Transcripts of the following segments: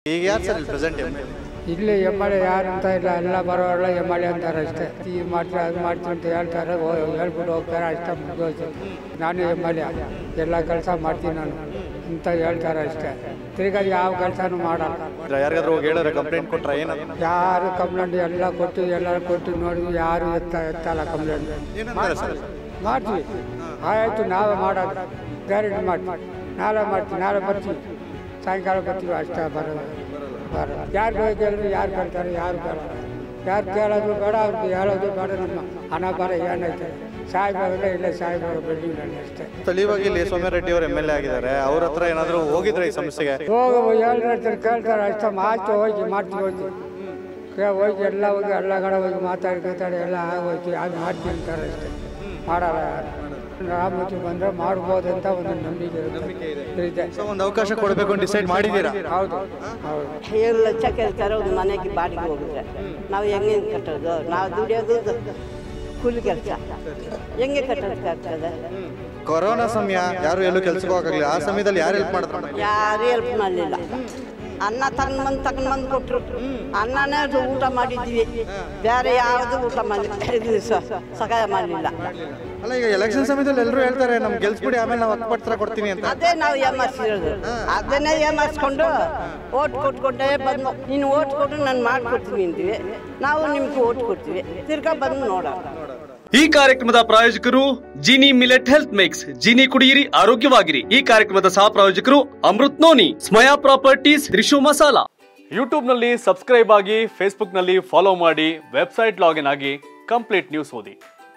ಈಗ ಯಾರು ಸರ್ ಇಲ್ಲಿ ಪ್ರೆಸೆಂಟ್ ಎಮ್ ಎಲ್ ಇಲ್ಲಿ ಎಮ್ ಎಲ್ ಎ ಯಾರು ಅಂತ ಇಲ್ಲ ಎಲ್ಲ ಬರೋಲ್ಲ ಎಮ್ ಎಲ್ ಎ ಅಂತಾರೆ ಅಷ್ಟೇ ಇದು ಮಾಡ್ತೀವಿ ಅದು ಮಾಡ್ತೀವಿ ಅಂತ ಹೇಳ್ತಾರೆ ಹೋ- ಹೇಳ್ಬಿಟ್ಟು ಹೋಗ್ತಾರೆ ಅಷ್ಟೇ ಮುಗಿದೋಯ್ತು ನಾನು ಎಮ್ ಎಲ್ ಎ ಎಲ್ಲ ಕೆಲಸ ಮಾಡ್ತೀನಿ ನಾನು ಅಂತ ಹೇಳ್ತಾರೆ ಅಷ್ಟೇ ತಿರ್ಗಾ ಯಾವ ಕೆಲಸನೂ ಮಾಡಲ್ಲ ಯಾರಿಗಾದ್ರೂ ಹೋಗಿ ಹೇಳಿದ್ರೆ ಕಂಪ್ಲೇಂಟ್ ಕೊಟ್ರೆ ಏನದು ಯಾರು ಕಂಪ್ಲೇಂಟ್ ಎಲ್ಲ ಕೊಟ್ಟು ಎಲ್ಲ ಕೊಟ್ಟು ನೋಡಿದ್ವಿ ಯಾರು ಎತ್ತ ಎತ್ತಲ್ಲ ಕಂಪ್ಲೇಂಟ್ ಏನಂತಾರೆ ಸರ್ ಮಾಡ್ತೀವಿ ಆಯಿತು ನಾವೇ ಮಾಡೋದು ಗ್ಯಾರಂಟಿ ಮಾಡ್ತೀವಿ ನಾಳೆ ಮಾಡ್ತೀವಿ ನಾಳೆ ಬರ್ತೀವಿ ಸಾಯಂಕಾಲ ಬರ್ತೀವಿ ಅಷ್ಟೇ ಬರೋದು ಬರೋದು ಯಾರು ಕೇಳಿದ್ರು ಯಾರು ಕೇಳ್ತಾರೆ ಯಾರು ಕೇಳಲ್ಲ ಯಾರು ಕೇಳೋದು ಬೇಡ ಅವ್ರಿಗೆ ಹೇಳೋದು ಬೇಡ ನಮ್ಮ ಹಣ ಬರ ಏನೈತೆ ಸಾಯ್ಬೇಕಾದ್ರೆ ಇಲ್ಲೇ ಸಾಯ್ಬೇಕು ಬಿಲ್ಡಿಂಗ್ನಲ್ಲಿ ಅಷ್ಟೇ ಸ್ಥಳೀಯವಾಗಿ ಇಲ್ಲಿ ಸೋಮ್ಯಾರೆಡ್ಡಿ ಅವರು ಎಮ್ ಎಲ್ ಎ ಆಗಿದ್ದಾರೆ ಅವ್ರ ಹತ್ರ ಏನಾದರೂ ಹೋಗಿದ್ರೆ ಈ ಸಮಸ್ಯೆಗೆ ಹೋಗಿ ಹೇಳ್ತಾರೆ ಕೇಳ್ತಾರೆ ಅಷ್ಟೇ ಆಯ್ತು ಹೋಗಿ ಮಾಡ್ತೀವಿ ಹೋಗಿ ಕೇ ಹೋಗಿ ಎಲ್ಲ ಹೋಗಿ ಎಲ್ಲ ಕಡೆ ಹೋಗಿ ಮಾತಾಡಿ ಮಾತಾಡಿ ಎಲ್ಲ ಆಗೋಯ್ತು ಅದು ಮಾಡ್ತೀನಿ ಅಂತಾರೆ ಅಷ್ಟೇ ಮಾಡಲ್ಲ ಯಾರು ರಾಮೂರ್ತಿ ಬಂದರೆ ಮಾಡ್ಬೋದು ಅಂತ ಒಂದು ನಂಬಿಕೆ ಇರುತ್ತೆ ಇದೆ ಸೊ ಒಂದು ಅವಕಾಶ ಕೊಡಬೇಕು ಅಂತ ಡಿಸೈಡ್ ಮಾಡಿದ್ದೀರಾ ಹೌದು ಹೌದು ಏಳು ಲಕ್ಷ ಕೇಳ್ತಾರೆ ಒಂದು ಮನೆಗೆ ಬಾಡಿಗೆ ಹೋಗಿದ್ರೆ ನಾವು ಹೆಂಗೆ ಕಟ್ಟೋದು ನಾವು ದುಡಿಯೋದು ದು- ಕೂಲಿ ಕೆಲಸ ಹೆಂಗೆ ಕಟ್ಟೋದಕ್ಕಾಗ್ತದೆ ಕೊರೋನಾ ಸಮಯ ಯಾರು ಎಲ್ಲೂ ಕೆಲ್ಸಕ್ಕೆ ಹೋಗಕ್ಕಾಗಲಿಲ್ಲ ಆ ಸಮಯದಲ್ಲಿ ಯಾರು ಹೆಲ್ಪ್ ಮಾಡಿದ್ರು ಯಾರು ಹೆಲ್ಪ್ ಮಾಡಲಿಲ್ಲ ಅನ್ನ ತಗೊಂಡ್ ಬಂದು ತಗೊಂಡ್ ಬಂದು ಕೊಟ್ಟರು ಅನ್ನನೇ ಅದು ಊಟ ಮಾಡಿದ್ವಿ ಬೇರೆ ಯಾವುದು ಊಟ ಮಾಡಿ ಇದು ಸ- ಸಹಾಯ ಮಾಡಲಿಲ್ಲ ಅಲ್ಲ ಈಗ ಎಲೆಕ್ಷನ್ ಸಮಯದಲ್ಲಿ ಎಲ್ಲರೂ ಹೇಳ್ತಾರೆ ನಮ್ ಗೆಲ್ಸ್ಬಿಡಿ ಆಮೇಲೆ ನಾವು ಹತ್ತು ಪತ್ರ ಕೊಡ್ತೀನಿ ಅಂತ ಅದೇ ನಾವು ಏಮಾರಿಸಿರೋದು ಅದನ್ನೇ ಏಮಾರಿಸ್ಕೊಂಡು ಓಟ್ ಕೊಟ್ಕೊಂಡೇ ಬಂದು ನೀನು ಓಟ್ ಕೊಟ್ಟು ನಾನು ಮಾಡಿಕೊಡ್ತೀನಿ ಅಂತೀವಿ ನಾವು ನಿಮ್ಗೆ ಓಟ್ ಕೊಡ್ತೀವಿ ತಿರ್ಗಾ ಬಂದು ನೋಡೋಣ ಈ ಕಾರ್ಯಕ್ರಮದ ಪ್ರಾಯೋಜಕರು Gini millet health mix Gini ಕುಡಿಯಿರಿ ಆರೋಗ್ಯವಾಗಿರಿ ಈ ಕಾರ್ಯಕ್ರಮದ ಸಹ ಪ್ರಾಯೋಜಕರು Amrut noni Smaya properties Trishu masala YouTube ನಲ್ಲಿ ಸಬ್ಸ್ಕ್ರೈಬ್ ಆಗಿ ಫೇಸ್ಬುಕ್ ನಲ್ಲಿ ಫಾಲೋ ಮಾಡಿ ವೆಬ್ಸೈಟ್ ಲಾಗಿನ್ ಆಗಿ ಕಂಪ್ಲೀಟ್ ನ್ಯೂಸ್ ಓದಿ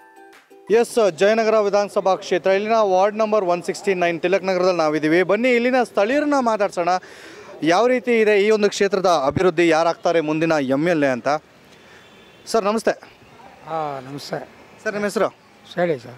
ಎಸ್ ಜಯನಗರ ವಿಧಾನಸಭಾ ಕ್ಷೇತ್ರ ಇಲ್ಲಿನ ward number one sixty nine Tilak ನಗರದಲ್ಲಿ ನಾವಿದ್ದೀವಿ ಬನ್ನಿ ಇಲ್ಲಿನ ಸ್ಥಳೀಯರನ್ನ ಮಾತಾಡ್ಸೋಣ ಯಾವ ರೀತಿ ಇದೆ ಈ ಒಂದು ಕ್ಷೇತ್ರದ ಅಭಿವೃದ್ಧಿ ಯಾರಾಗ್ತಾರೆ ಮುಂದಿನ ಎಮ್ ಎಲ್ ಎ ಅಂತ ಸರ್ ನಮಸ್ತೆ ಹಾಂ ನಮಸ್ತೆ ಸರ್ ನಿಮ್ಮ ಹೆಸರು ಹೇಳಿ ಸರ್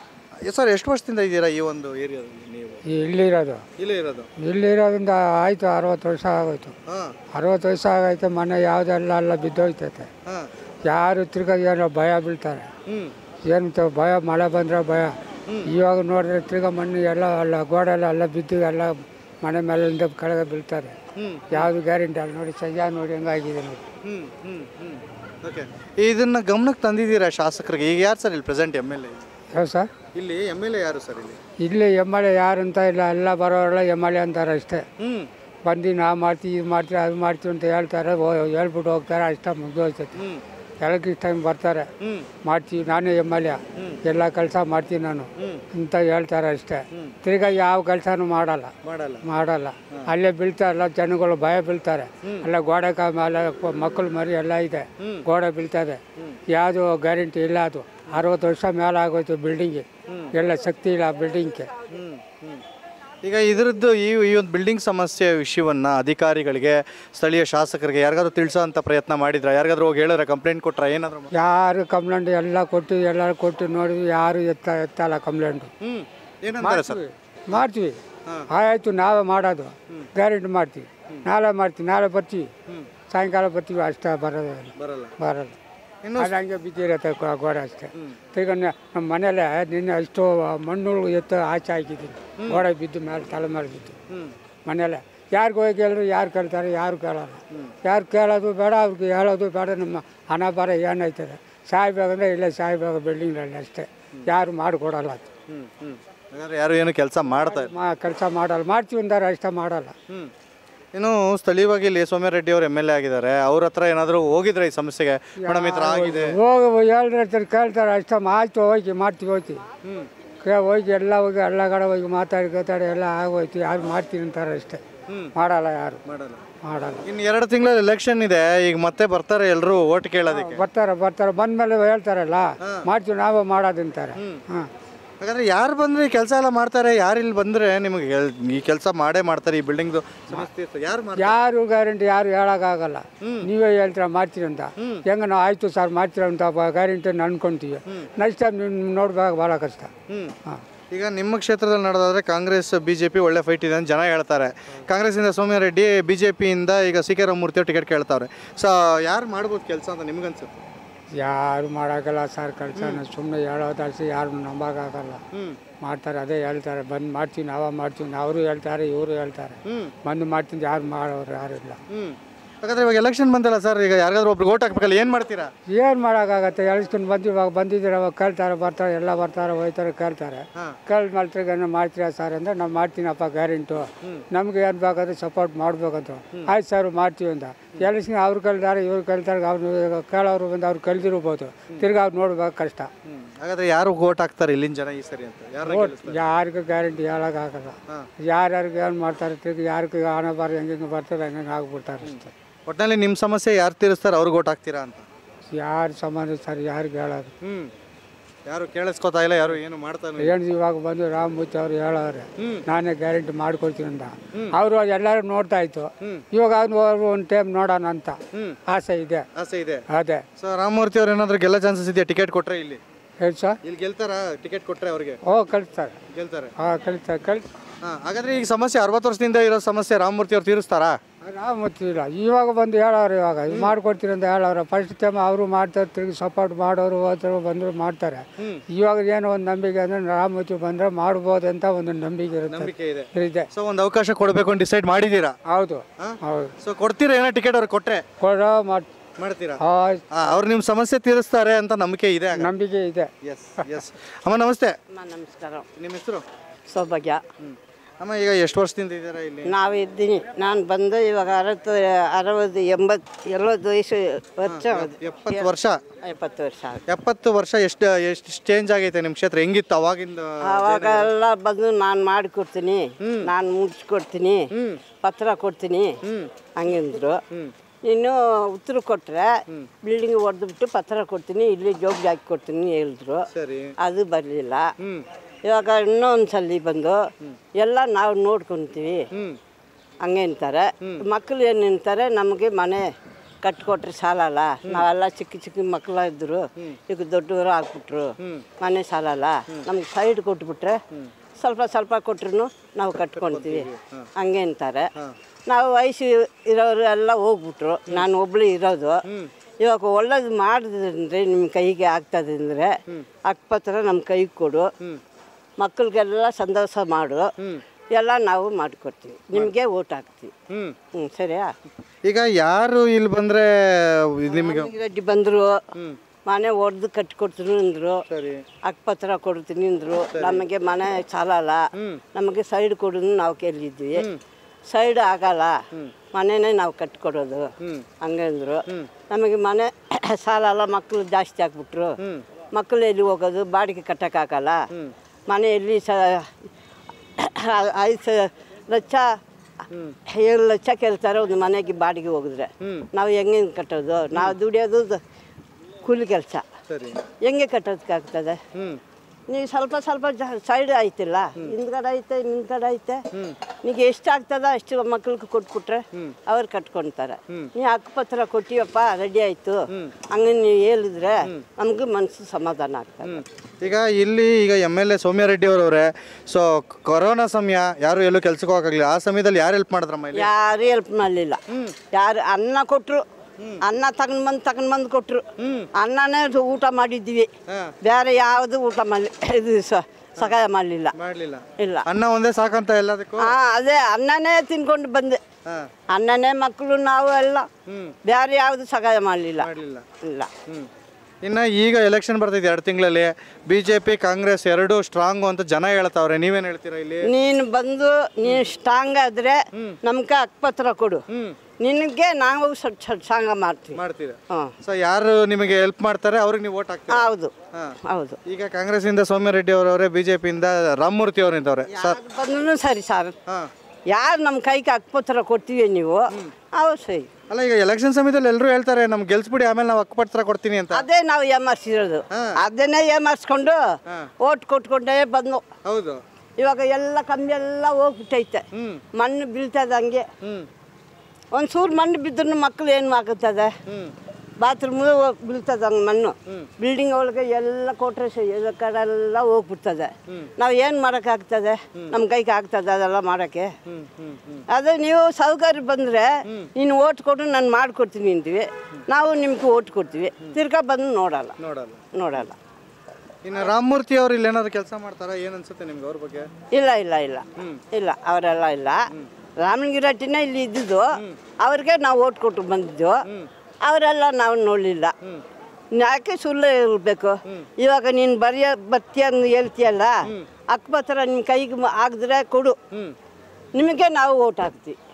ಸರ್ ಎಷ್ಟು ವರ್ಷದಿಂದ ಇದ್ದೀರಾ ಈ ಒಂದು ಏರಿಯಾದಲ್ಲಿ ನೀವು ಈ ಇಲ್ಲಿರೋದು ಇಲ್ಲೇ ಇರೋದು ಇಲ್ಲಿರೋದ್ರಿಂದ ಆಯಿತು ಅರವತ್ತು ವರ್ಷ ಆಗೋಯ್ತು ಹಾಂ ಅರವತ್ತು ವರ್ಷ ಆಗೈತೆ ಮನೆ ಯಾವುದೆಲ್ಲ ಎಲ್ಲ ಬಿದ್ದೋಯ್ತೈತೆ ಹಾಂ ಯಾರು ತಿರ್ಗಾ ಏನೋ ಭಯ ಬೀಳ್ತಾರೆ ಹ್ಞೂ ಏನು ತ- ಭಯ ಮಳೆ ಬಂದರೆ ಭಯ ಇವಾಗ ನೋಡಿದ್ರೆ ತಿರ್ಗಾ ಮಣ್ಣು ಎಲ್ಲ ಎಲ್ಲ ಗೋಡೆ ಎಲ್ಲ ಎಲ್ಲ ಬಿದ್ದು ಎಲ್ಲ ಮನೆ ಮೇಲಿಂದ ಕೆಳಗೆ ಬೀಳ್ತಾರೆ ಯಾವುದು ಗ್ಯಾರಂಟಿ ಅಲ್ಲ ನೋಡಿ ಸಜ್ಜಾ ನೋಡಿ ಹೆಂಗಾಗಿದೆ ನೋಡಿ ಹ್ಞೂ ಹ್ಞೂ ಹ್ಞೂ ಓಕೆ ಇದನ್ನ ಗಮನಕ್ಕೆ ತಂದಿದ್ದೀರಾ ಶಾಸಕರಿಗೆ ಈಗ ಯಾರು ಸರ್ ಇಲ್ಲಿ ಪ್ರೆಸೆಂಟ್ ಎಮ್ ಎಲ್ ಎ ಯಾವ ಸರ್ ಇಲ್ಲಿ ಎಮ್ ಎಲ್ ಎ ಯಾರು ಸರ್ ಇಲ್ಲಿ ಇಲ್ಲಿ ಎಮ್ ಎಲ್ ಎ ಯಾರು ಅಂತ ಇಲ್ಲ ಎಲ್ಲ ಬರೋರೆಲ್ಲ ಎಮ್ ಎಲ್ ಎ ಅಂತಾರೆ ಅಷ್ಟೇ ಹ್ಞೂ ಬಂದು ನಾವು ಮಾಡ್ತೀವಿ ಇದು ಮಾಡ್ತೀವಿ ಅದು ಮಾಡ್ತೀವಿ ಅಂತ ಹೇಳ್ತಾರೆ ಹೋ- ಹೇಳ್ಬಿಟ್ಟು ಹೋಗ್ತಾರೆ ಅಷ್ಟೇ ಮುಗಿದೋಯ್ತೈತೆ ಹ್ಞೂ ಎಲೆಕ್ಷನ್ ಟೈಮ್ ಬರ್ತಾರೆ ಹ್ಞೂ ಮಾಡ್ತೀವಿ ನಾನೇ ಎಮ್ ಎಲ್ ಎ ಎಲ್ಲ ಕೆಲಸ ಮಾಡ್ತೀನಿ ನಾನು ಅಂತ ಹೇಳ್ತಾರೆ ಅಷ್ಟೇ ತಿರ್ಗಾ ಯಾವ ಕೆಲಸನೂ ಮಾಡಲ್ಲ ಮಾಡಲ್ಲ ಮಾಡಲ್ಲ ಅಲ್ಲೇ ಬೀಳ್ತಾರಲ್ಲ ಜನಗಳು ಭಯ ಬೀಳ್ತಾರೆ ಅಲ್ಲ ಗೋಡೆ ಕ ಮೇಲೆ ಕ- ಮಕ್ಕಳು ಮರಿ ಎಲ್ಲ ಇದೆ ಗೋಡೆ ಬೀಳ್ತದೆ ಯಾವುದು ಗ್ಯಾರಂಟಿ ಇಲ್ಲ ಅದು ಅರವತ್ತು ವರ್ಷ ಮೇಲೆ ಆಗೋಯ್ತು ಬಿಲ್ಡಿಂಗ್ಗೆ ಎಲ್ಲ ಶಕ್ತಿ ಇಲ್ಲ ಬಿಲ್ಡಿಂಗ್ಗೆ ಹ್ಮ್, ಹ್ಮ್. ಈಗ ಇದರದ್ದು ಈ ಈ ಒಂದು ಬಿಲ್ಡಿಂಗ್ ಸಮಸ್ಯೆ ವಿಷಯವನ್ನ ಅಧಿಕಾರಿಗಳಿಗೆ ಸ್ಥಳೀಯ ಶಾಸಕರಿಗೆ ಯಾರಿಗಾದ್ರೂ ತಿಳಿಸೋ ಅಂತ ಪ್ರಯತ್ನ ಮಾಡಿದ್ರ ಯಾರಿಗಾದ್ರೂ ಹೋಗಿ ಹೇಳಿದ್ರೆ ಕಂಪ್ಲೇಂಟ್ ಕೊಟ್ರ ಏನಾದ್ರು ಮಾ- ಯಾರು ಕಂಪ್ಲೇಂಟ್ ಎಲ್ಲ ಕೊಟ್ಟು ಎಲ್ಲ ಕೊಟ್ಟು ನೋಡಿದ್ವಿ ಯಾರು ಎತ್ತ ಎತ್ತಲ್ಲ ಕಂಪ್ಲೇಂಟು ಹ್ಮ್ ಏನಂತಾರೆ ಸರ್ ಮಾಡ್ತೀವಿ ಆಯಿತು ನಾವೇ ಮಾಡೋದು ಗ್ಯಾರಂಟಿ ಮಾಡ್ತೀವಿ ನಾಳೆ ಮಾಡ್ತೀವಿ ನಾಳೆ ಬರ್ತೀವಿ ಸಾಯಂಕಾಲ ಬರ್ತೀವಿ ಅಷ್ಟೇ ಬರೋದು ಬರಲ್ಲ ಬರೋದು ಇನ್ನು ಅದು ಹಂಗೆ ಬಿದ್ದಿರತ್ತೆ ಗೋ- ಗೋಡೆ ಅಷ್ಟೇ ಈಗ ನ- ನಮ್ಮ ಮನೇಲೆ ನಿನ್ನೆ ಅಷ್ಟು ಮಣ್ಣು ಎತ್ತು ಆಚೆ ಹಾಕಿದ್ದೀನಿ ಗೋಡೆ ಬಿದ್ದು ಮೇಲೆ ತಲೆ ಮೇಲೆ ಬಿದ್ದು ಮನೇಲೆ ಯಾರಿಗೂ ಹೋಗಿ ಕೇಳಿದ್ರು ಯಾರು ಕೇಳ್ತಾರೆ ಯಾರು ಕೇಳಲ್ಲ ಯಾರು ಕೇಳೋದು ಬೇಡ ಅವ್ರಿಗೆ ಹೇಳೋದು ಬೇಡ ನಮ್ಮ ಹಣ ಬರ ಏನಾಯ್ತದೆ ಸಾಯ್ಬೇಕಂದ್ರೆ ಇಲ್ಲೇ ಸಾಯ್ಬೇಕು ಬಿಲ್ಡಿಂಗ್ನಲ್ಲಿ ಅಷ್ಟೇ ಯಾರು ಮಾಡಿಕೊಡಲ್ಲ ಅದು ಹ್ಮ್ ಹ್ಮ್ ಹಾಗಾದ್ರೆ ಯಾರು ಏನು ಕೆಲಸ ಮಾಡ್ತಾ ಇಲ್ಲ ಮಾ ಕೆಲಸ ಮಾಡಲ್ಲ ಮಾಡ್ತೀವಿ ಅಂತಾರೆ ಅಷ್ಟೇ ಮಾಡಲ್ಲ ಹ್ಮ್ ಇನ್ನು ಸ್ಥಳೀಯವಾಗಿ ಇಲ್ಲಿ ಸೋಮ್ಯಾರೆಡ್ಡಿ ಅವರು ಎಮ್ ಎಲ್ ಎ ಆಗಿದ್ದಾರೆ ಅವ್ರ ಹತ್ರ ಏನಾದರೂ ಹೋಗಿದ್ರೆ ಈ ಸಮಸ್ಯೆಗೆ ಮೇಡಮ್ ಈ ಥರ ಆಗಿದೆ ಹೋಗಿ ಹೇಳಿರ್ತಾರೆ ಕೇಳ್ತಾರೆ ಅಷ್ಟೇ ಆಯ್ತು ಹೋಗಿ ಮಾಡ್ತೀವಿ ಹೋಗ್ತೀವಿ ಕೇ ಹೋಗಿ ಎಲ್ಲ ಹೋಗಿ ಎಲ್ಲ ಕಡೆ ಹೋಗಿ ಮಾತಾಡಿ ಮಾತಾಡಿ ಎಲ್ಲ ಆಗೋಯ್ತು ಯಾರು ಮಾಡ್ತೀನಿ ಅಂತಾರೆ ಅಷ್ಟೇ ಮಾಡಲ್ಲ ಯಾರು ಮಾಡಲ್ಲ ಮಾಡಲ್ಲ ಇನ್ನು ಎರಡು ತಿಂಗಳ ಎಲೆಕ್ಷನ್ ಇದೆ ಈಗ ಮತ್ತೆ ಬರ್ತಾರೆ ಎಲ್ಲರೂ ಓಟ್ ಕೇಳೋದಕ್ಕೆ ಬರ್ತಾರೆ ಬರ್ತಾರೆ ಬಂದ್ಮೇಲೆ ಹೇಳ್ತಾರಲ್ಲ ಮಾಡ್ತೀವಿ ನಾವೇ ಮಾಡೋದಂತಾರೆ ಹಾಂ ಹಾಗಾದ್ರೆ ಯಾರು ಬಂದ್ರೆ ಈ ಕೆಲಸ ಎಲ್ಲ ಮಾಡ್ತಾರೆ ಯಾರು ಇಲ್ಲಿ ಬಂದ್ರೆ ನಿಮಗೆ ಎಲ್- ಈ ಕೆಲಸ ಮಾಡೇ ಮಾಡ್ತಾರೆ ಈ ಬಿಲ್ಡಿಂಗ್ದು ಸಮಸ್ಯೆ ಇತ್ತು. ಯಾರು ಮಾಡ್ತಾರೆ ಯಾರು ಗ್ಯಾರಂಟಿ ಯಾರು ಹೇಳೋಕ್ಕಾಗಲ್ಲ ನೀವೇ ಹೇಳ್ತೀರ ಮಾಡ್ತೀರಿ ಅಂತ ಹೆಂಗ ನಾವು ಆಯಿತು ಸರ್ ಮಾಡ್ತೀರ ಅಂತ ಗ್ಯಾರಂಟಿ ಅನ್ಕೊಂತೀವಿ ನೆಕ್ಸ್ಟ್ ಟೈಮ್ ನೀವು ನೋಡ್ಬೇಕು ಭಾಳ ಕಷ್ಟ ಹ್ಮ್ ಹಾಂ ಈಗ ನಿಮ್ಮ ಕ್ಷೇತ್ರದಲ್ಲಿ ನಡೆದಾದ್ರೆ ಕಾಂಗ್ರೆಸ್ ಬಿಜೆಪಿ ಒಳ್ಳೆ ಫೈಟ್ ಇದೆ ಅಂತ ಜನ ಹೇಳ್ತಾರೆ ಕಾಂಗ್ರೆಸ್ಸಿಂದ ಸೌಮ್ಯರೆಡ್ಡಿ ಬಿಜೆಪಿಯಿಂದ ಈಗ ಸಿ ಕೆ ರಾಮಮೂರ್ತಿ ಟಿಕೆಟ್ ಕೇಳ್ತಾವ್ರೆ ಸೊ ಯಾರು ಮಾಡ್ಬೋದು ಕೆಲಸ ಅಂತ ನಿಮ್ಗನ್ಸುತ್ತೆ ಯಾರು ಮಾಡೋಕ್ಕಲ್ಲ ಸರ್ ಕೆಲಸ ಸುಮ್ಮನೆ ಹೇಳೋದಾಸಿ ಯಾರು ನಂಬೋಕ್ಕಾಗಲ್ಲ ಹ್ಮ್ ಮಾಡ್ತಾರೆ ಅದೇ ಹೇಳ್ತಾರೆ ಬಂದು ಮಾಡ್ತೀವಿ ನಾವ ಮಾಡ್ತೀವಿ ಅವರು ಹೇಳ್ತಾರೆ ಇವರು ಹೇಳ್ತಾರೆ ಬಂದು ಮಾಡ್ತೀನಿ ಯಾರು ಮಾಡೋರು ಯಾರು ಇಲ್ಲ ಹ್ಮ್ ಹಾಗಾದ್ರೆ ಇವಾಗ ಎಲೆಕ್ಷನ್ ಬಂತಲ್ಲ ಸರ್ ಈಗ ಯಾರಿಗಾದ್ರೂ ಒಬ್ರು ಓಟ್ ಹಾಕ್ಬೇಕಲ್ಲ ಏನ್ ಮಾಡ್ತೀರಾ ಏನು ಮಾಡೋಕ್ಕಾಗತ್ತೆ ಎಳ್ಸ್ಕೊಂಡು ಬಂದು ಇವಾಗ ಬಂದಿದ್ದೀರ ಅವಾಗ ಕೇಳ್ತಾರೆ ಬರ್ತಾರೆ ಎಲ್ಲ ಬರ್ತಾರೆ ಹೋಯ್ತಾರೆ ಕೇಳ್ತಾರೆ ಕೇಳಿ ಮಾಡ್ತೀಗ ಮಾಡ್ತೀರಾ ಸರ್ ಅಂದ್ರೆ ನಾವು ಮಾಡ್ತೀನಪ್ಪ ಗ್ಯಾರಂಟು ನಮ್ಗೆ ಏನು ಬೇಕಾದ್ರೆ ಸಪೋರ್ಟ್ ಮಾಡ್ಬೇಕಂತ ಆಯ್ತು ಸರ್ ಮಾಡ್ತೀವಿ ಅಂತ ಎಲೆಕ್ಷನ್ ಅವ್ರು ಕೇಳ್ತಾರೆ ಇವ್ರು ಕೇಳ್ತಾರೆ ಅವ್ರು ಕೇಳೋರು ಬಂದು ಅವ್ರು ಕಲ್ದಿರ್ಬೋದು ತಿರ್ಗಿ ಅವ್ರು ನೋಡ್ಬೇಕು ಕಷ್ಟ ಹಾಗಾದ್ರೆ ಯಾರು ಓಟ್ ಹಾಕ್ತಾರೆ ಇಲ್ಲಿನ ಜನ ಈ ಸರಿ ಅಂತ ಯಾರು ಓಟ್ ಯಾರಿಗೂ ಗ್ಯಾರಂಟಿ ಹೇಳೋಕ್ಕಾಗಲ್ಲ ಯಾರ್ಯಾರಿಗೆ ಏನು ಮಾಡ್ತಾರೆ ತಿರ್ಗಿ ಯಾರಿಗೂ ಹಣ ಬಾರ ಹೆಂಗೆ ಬರ್ತದೆ ಹಂಗೆ ಆಗ್ಬಿಡ್ತಾರೆ ಅಷ್ಟೇ ಒಟ್ಟಿನಲ್ಲಿ ನಿಮ್ಮ ಸಮಸ್ಯೆ ಯಾರು ತೀರಿಸ್ತಾರೆ ಅವ್ರಿಗೆ ಓಟ್ ಹಾಕ್ತೀರಾ ಅಂತ ಯಾರು ಸಂಬಂಧ ಸರ್ ಯಾರಿಗೆ ಹೇಳೋದು ಹ್ಮ್ ಯಾರು ಕೇಳಿಸ್ಕೊತಾ ಇಲ್ಲ ಯಾರು ಏನು ಮಾಡ್ತಾನೆ ಏನು ಇವಾಗ ಬಂದು ರಾಮಮೂರ್ತಿ ಅವ್ರು ಹೇಳೋರೆ ನಾನೇ ಗ್ಯಾರಂಟಿ ಮಾಡ್ಕೊಡ್ತೀನಿ ಅಂತ ಅವರು ಎಲ್ಲರೂ ನೋಡ್ತಾ ಇತ್ತು ಇವಾಗ ಅವ್ರು ಒಂದು ಟೈಮ್ ನೋಡೋಣ ಅಂತ ಆಸೆ ಇದೆ ಆಸೆ ಇದೆ ಅದೇ ಸೊ ರಾಮಮೂರ್ತಿ ಅವ್ರು ಏನಾದ್ರು ಗೆಲ್ಲ ಚಾನ್ಸಸ್ ಇದೆಯಾ ಟಿಕೆಟ್ ಕೊಟ್ರೆ ಇಲ್ಲಿ ಹೇಳಿ ಸರ್ ಇಲ್ಲಿ ಗೆಲ್ತಾರಾ ಟಿಕೆಟ್ ಕೊಟ್ರೆ ಅವ್ರಿಗೆ ಓ ಕಳಿಸ್ತಾರೆ ಗೆಲ್ತಾರೆ ಹಾಂ ಕಳಿಸ್ತಾರೆ ಕಳ್ ಹಾ ಹಾಗಾದ್ರೆ ಈಗ ಸಮಸ್ಯೆ ಅರವತ್ತು ವರ್ಷದಿಂದ ಇರೋ ಸಮಸ್ಯೆ ರಾಮಮೂರ್ತಿ ಅವ್ರು ತೀರಿಸ್ತಾರಾ ರಾಮಮೂರ್ತಿ ಇಲ್ಲ ಇವಾಗ ಬಂದು ಹೇಳೋರು ಇವಾಗ ಇದು ಮಾಡ್ಕೊಡ್ತೀನಿ ಅಂತ ಹೇಳೋರು ಫಸ್ಟ್ ಟೈಮ್ ಅವರು ಮಾಡ್ತಾರೆ ತಿರುಗಿ ಸಪೋರ್ಟ್ ಮಾಡೋರು ಹೋದ್ರು ಬಂದರು ಮಾಡ್ತಾರೆ ಇವಾಗ ಏನೋ ಒಂದು ನಂಬಿಕೆ ಅಂದರೆ ರಾಮಮೂರ್ತಿ ಬಂದರೆ ಮಾಡ್ಬೋದು ಅಂತ ಒಂದು ನಂಬಿಕೆ ಇರುತ್ತೆ ನಂಬಿಕೆ ಇದೆ ಇದೆ ಸೊ ಒಂದು ಅವಕಾಶ ಕೊಡಬೇಕು ಅಂತ ಡಿಸೈಡ್ ಮಾಡಿದ್ದೀರಾ ಹೌದು ಹೌದು ಸೊ ಕೊಡ್ತೀರಾ ಏನೋ ಟಿಕೆಟ್ ಅವ್ರಿಗೆ ಕೊಟ್ರೆ ಕೊಡೋ ಮಾಡ್ ಮಾಡ್ತೀರಾ ಆ- ಆ, ಅವ್ರು ನಿಮ್ಮ ಸಮಸ್ಯೆ ತೀರಿಸ್ತಾರೆ ಅಂತ ನಂಬಿಕೆ ಇದೆ ನಂಬಿಕೆ ಇದೆ ಎಸ್ ಎಸ್ ಅಮ್ಮ ನಮಸ್ತೆ ಅಮ್ಮ ನಮಸ್ಕಾರ ನಿಮ್ಮ ಹೆಸರು ಸೌಭಾಗ್ಯ ಅಮ್ಮ ಈಗ ಎಷ್ಟು ವರ್ಷದಿಂದ ಇದ್ದೀರಾ ಇಲ್ಲಿ ನಾವು ಇದ್ದೀನಿ ನಾನು ಬಂದು ಇವಾಗ ಅರವತ್ತು ಅರವತ್ತು ಎಂಬತ್ತು ಎಲ್ವತ್ತು ವಯಸ್ಸು ವರ್ಷ ಎಪ್ಪತ್ತು ವರ್ಷ ಎಪ್ಪತ್ತು ವರ್ಷ ಆಗುತ್ತೆ. ಎಪ್ಪತ್ತು ವರ್ಷ ಎಷ್ಟು ಎಷ್ಟು ಚೇಂಜ್ ಆಗೈತೆ ನಿಮ್ಮ ಕ್ಷೇತ್ರ ಹೆಂಗಿತ್ತು ಅವಾಗಿಂದ ಆವಾಗೆಲ್ಲ ಬಂದು ನಾನು ಮಾಡಿಕೊಡ್ತೀನಿ ನಾನು ಮುಗಿಸ್ಕೊಡ್ತೀನಿ ಪತ್ರ ಕೊಡ್ತೀನಿ ಹಂಗಂದ್ರು ಇನ್ನು ಉತ್ತರ ಕೊಟ್ಟರೆ ಬಿಲ್ಡಿಂಗ್ ಹೊಡೆದ್ಬಿಟ್ಟು ಪತ್ರ ಕೊಡ್ತೀನಿ ಇಲ್ಲಿ ಜೋಬ್ಗೆ ಹಾಕಿ ಕೊಡ್ತೀನಿ ಹೇಳಿದ್ರು ಸರಿ ಅದು ಬರಲಿಲ್ಲ ಇವಾಗ ಇನ್ನೊಂದು ಸಲ ಬಂದು ಎಲ್ಲ ನಾವು ನೋಡ್ಕೊತೀವಿ ಹಂಗೆ ಅಂತಾರೆ ಮಕ್ಕಳು ಏನು ಅಂತಾರೆ ನಮಗೆ ಮನೆ ಕಟ್ಕೊಟ್ರೆ ಸಾಲಲ್ಲ ನಾವೆಲ್ಲ ಚಿಕ್ಕ ಚಿಕ್ಕ ಮಕ್ಕಳು ಇದ್ರು ಈಗ ದೊಡ್ಡವರು ಆಗ್ಬಿಟ್ರು ಮನೆ ಸಾಲಲ್ಲ ನಮ್ಗೆ ಸೈಡ್ ಕೊಟ್ಬಿಟ್ರೆ ಸ್ವಲ್ಪ ಸ್ವಲ್ಪ ಕೊಟ್ರು ನಾವು ಕಟ್ಕೊಳ್ತೀವಿ ಹಂಗೆ ಅಂತಾರೆ ನಾವು ವಯಸ್ಸು ಇರೋರು ಎಲ್ಲ ಹೋಗ್ಬಿಟ್ರು ನಾನು ಒಬ್ಳು ಇರೋದು ಇವಾಗ ಒಳ್ಳೇದು ಮಾಡಿದ್ರೆ ನಿಮ್ಮ ಕೈಗೆ ಆಗ್ತದೆ ಅಂದರೆ ಅಕ್ಕಪತ್ರ ನಮ್ಮ ಕೈಗೆ ಕೊಡು ಮಕ್ಕಳಿಗೆಲ್ಲ ಸಂತೋಷ ಮಾಡು ಎಲ್ಲ ನಾವು ಮಾಡಿಕೊಡ್ತೀವಿ ನಿಮಗೆ ಓಟ್ ಹಾಕ್ತೀವಿ ಹ್ಮ್ ಹ್ಞೂ ಸರಿಯಾ ಈಗ ಯಾರು ಇಲ್ಲಿ ಬಂದ್ರೆ ನಿಮಗೆ ರೆಡ್ಡಿ ಬಂದರು ಮನೆ ಹೊಡೆದು ಕಟ್ಟಿಕೊಡ್ತೀನಿ ಅಂದರು ಸರಿ ಅಕ್ಕಪತ್ರ ಕೊಡ್ತೀನಿ ಅಂದರು ನಮಗೆ ಮನೆ ಸಾಲಲ್ಲ ನಮಗೆ ಸೈಡ್ ಕೊಡು ನಾವು ಕೇಳಿದ್ವಿ ಸೈಡ್ ಆಗಲ್ಲ ಮನೆನೇ ನಾವು ಕಟ್ಕೊಡೋದು ಹಂಗಂದ್ರು ನಮಗೆ ಮನೆ ಸಾಲಲ್ಲ ಮಕ್ಕಳು ಜಾಸ್ತಿ ಆಗ್ಬಿಟ್ರು ಮಕ್ಕಳು ಎಲ್ಲಿ ಹೋಗೋದು ಬಾಡಿಗೆ ಕಟ್ಟಕ್ಕಾಗಲ್ಲ ಮನೆಯಲ್ಲಿ ಸ ಐದು ಸ- ಲಕ್ಷ ಏಳು ಲಕ್ಷ ಕೇಳ್ತಾರೆ ಒಂದು ಮನೆಗೆ ಬಾಡಿಗೆ ಹೋಗಿದ್ರೆ ನಾವು ಹೆಂಗೆ ಕಟ್ಟೋದು ನಾವು ದುಡಿಯೋದು ದ- ಕೂಲಿ ಕೆಲಸ ಸರಿ ಹೆಂಗೆ ಕಟ್ಟೋದಕ್ಕಾಗ್ತದೆ ಹ್ಮ್ ನೀವು ಸ್ವಲ್ಪ ಸ್ವಲ್ಪ ಸೈಡ್ ಐತಿಲ್ಲ ಹಿಂದ್ಗಡೆ ಐತೆ ಹಿಂದ್ಗಡೆ ಐತೆ ನಿಮಗೆ ಎಷ್ಟು ಆಗ್ತದ ಅಷ್ಟು ಮಕ್ಳಿಗೆ ಕೊಟ್ಬಿಟ್ರೆ ಅವ್ರು ಕಟ್ಕೊಳ್ತಾರೆ ನೀವು ಹಕ್ಕುಪತ್ರ ಕೊಟ್ಟಿವಪ್ಪ ರೆಡಿ ಆಯ್ತು ಹಂಗೆ ನೀವು ಹೇಳಿದ್ರೆ ನಮಗೂ ಮನಸ್ಸು ಸಮಾಧಾನ ಆಗ್ತದೆ ಹ್ಮ್. ಈಗ ಇಲ್ಲಿ ಈಗ M L A Sowmya Reddy ಅವರವ್ರೆ ಸೊ ಕೊರೋನಾ ಸಮಯ ಯಾರು ಎಲ್ಲೂ ಕೆಲ್ಸಕ್ಕೆ ಹೋಗಕ್ಕಾಗಲಿಲ್ಲ ಆ ಸಮಯದಲ್ಲಿ ಯಾರು ಹೆಲ್ಪ್ ಮಾಡಿದ್ರಮ್ಮ ಇಲ್ಲಿ ಯಾರು ಹೆಲ್ಪ್ ಮಾಡಲಿಲ್ಲ ಯಾರು ಅನ್ನ ಕೊಟ್ರು ಅನ್ನ ತಗೊಂಡ್ ಬಂದು ತಗೊಂಡ್ ಬಂದು ಕೊಟ್ರು ಅನ್ನನೇ ಅದು ಊಟ ಮಾಡಿದ್ವಿ ಬೇರೆ ಯಾವುದು ಊಟ ಮಾಡಲಿ ಇದು ಸ- ಸಹಾಯ ಮಾಡಲಿಲ್ಲ ಮಾಡ್ಲಿಲ್ಲ ಇಲ್ಲ ಅನ್ನ ಒಂದೇ ಸಾಕಂತ ಎಲ್ಲದಕ್ಕೂ ಹಾ ಅದೇ ಅನ್ನನೇ ತಿನ್ಕೊಂಡು ಬಂದೆ ಹಾ ಅನ್ನನೇ ಮಕ್ಕಳು ನಾವು ಎಲ್ಲ ಬೇರೆ ಯಾವುದು ಸಹಾಯ ಮಾಡಲಿಲ್ಲ ಮಾಡ್ಲಿಲ್ಲ ಇಲ್ಲ ಹ್ಮ್ ಇನ್ನು ಈಗ ಎಲೆಕ್ಷನ್ ಬರ್ತೈತೆ ಎರಡು ತಿಂಗಳಲ್ಲಿ ಬಿ ಜೆ ಪಿ ಕಾಂಗ್ರೆಸ್ ಎರಡು ಸ್ಟ್ರಾಂಗು ಅಂತ ಜನ ಹೇಳ್ತಾವ್ರೆ ನೀವೇನು ಹೇಳ್ತೀರಾ ಇಲ್ಲಿ ನೀನು ಬಂದು ನೀನು ಸ್ಟ್ರಾಂಗ್ ಆದ್ರೆ ನಮ್ಗೆ ಅಕ್ಕಪತ್ರ ಕೊಡು ನಿನಗೆ ನಾವು ಸ್ಟ್ರಾಂಗ್ ಮಾಡ್ತೀವಿ ಮಾಡ್ತೀರಾ ಹಾಂ ಸೊ ಯಾರು ನಿಮಗೆ ಹೆಲ್ಪ್ ಮಾಡ್ತಾರೆ ಅವ್ರಿಗೆ ನೀವು ಓಟ್ ಹಾಕ್ತೀರಾ ಹೌದು ಹಾ. ಹೌದು ಈಗ ಕಾಂಗ್ರೆಸ್ಸಿಂದ ಸೌಮ್ಯ ರೆಡ್ಡಿ ಅವರವರೇ ಬಿ ಜೆ ಪಿಯಿಂದ ರಾಮಮೂರ್ತಿ ಅವರು ನಿಂತವ್ರೆ ಸರ್ ಬಂದ್ರು ಸರಿ ಸರ್ ಹಾಂ ಯಾರು ನಮ್ಮ ಕೈಗೆ ಅಕ್ಕಪತ್ರ ಕೊಡ್ತೀವಿ ನೀವು ಅವು ಸರಿ ಅಲ್ಲ ಈಗ ಎಲೆಕ್ಷನ್ ಸಮಯದಲ್ಲಿ ಎಲ್ಲರೂ ಹೇಳ್ತಾರೆ ನಮ್ಗೆ ಗೆಲ್ಸ್ಬಿಡಿ ಆಮೇಲೆ ನಾವು ಹಕ್ಕುಪತ್ರ ಕೊಡ್ತೀನಿ ಅಂತ ಅದೇ ನಾವು ಏಮಾರ್ಸಿರೋದು ಅದನ್ನೇ ಏಮಾರ್ಸ್ಕೊಂಡು ಓಟ್ ಕೊಟ್ಕೊಂಡೇ ಬಂದು ಹೌದು ಇವಾಗ ಎಲ್ಲ ಕಮ್ಮಿ ಎಲ್ಲ ಹೋಗ್ಬಿಟ್ಟೈತೆ ಮಣ್ಣು ಬೀಳ್ತದೆ ಹಂಗೆ ಹ್ಮ್ ಒಂಚೂರು ಮಣ್ಣು ಬಿದ್ರೂ ಮಕ್ಕಳು ಏನು ಆಗುತ್ತದೆ ಬಾತ್ರೂಮ್ ಬೀಳ್ತದೆ ಹಂಗೆ ಮಣ್ಣು ಬಿಲ್ಡಿಂಗ್ ಒಳಗೆ ಎಲ್ಲ ಕೊಟ್ರೆ ಎಲ್ಲ ಕಡೆ ಎಲ್ಲ ಹೋಗ್ಬಿಡ್ತದೆ ನಾವು ಏನು ಮಾಡೋಕ್ಕಾಗ್ತದೆ ನಮ್ಮ ಕೈಗೆ ಆಗ್ತದೆ ಅದೆಲ್ಲ ಮಾಡೋಕ್ಕೆ ಅದೇ ನೀವು ಸೌಕರ್ಯ ಬಂದರೆ ನೀನು ಓಟ್ ಕೊಟ್ಟು ನಾನು ಮಾಡಿಕೊಡ್ತೀನಿ ಅಂತೀವಿ ನಾವು ನಿಮ್ಗೆ ಓಟ್ ಕೊಡ್ತೀವಿ ತಿರ್ಗಾ ಬಂದು ನೋಡಲ್ಲ ನೋಡಲ್ಲ ನೋಡಲ್ಲ ಇನ್ನು ರಾಮಮೂರ್ತಿ ಅವ್ರು ಇಲ್ಲಿ ಏನಾದ್ರು ಕೆಲಸ ಮಾಡ್ತಾರಾ ಏನು ಅನ್ಸುತ್ತೆ ನಿಮ್ಗೆ ಅವ್ರ ಬಗ್ಗೆ ಇಲ್ಲ ಇಲ್ಲ ಇಲ್ಲ ಇಲ್ಲ ಅವರೆಲ್ಲ ಇಲ್ಲ ರಾಮನಗಿರಟ್ಟಿನ ಇಲ್ಲಿ ಇದ್ದಿದ್ದು ಅವ್ರಿಗೆ ನಾವು ಓಟ್ ಕೊಟ್ಟು ಬಂದಿದ್ದು ಅವರೆಲ್ಲ ನಾವು ನೋಡಲಿಲ್ಲ ಯಾಕೆ ಸುಳ್ಳು ಹೇಳ್ಬೇಕು ಇವಾಗ ನೀನು ಬರೆಯ ಬತ್ತಿ ಅಂತ ಹೇಳ್ತೀಯಲ್ಲ ಅಕ್ಕಪತ್ರ ನಿಮ್ಮ ಕೈಗೆ ಮ- ಹಾಕಿದ್ರೆ ಕೊಡು ನಿಮಗೆ ನಾವು ಓಟ್ ಹಾಕ್ತೀವಿ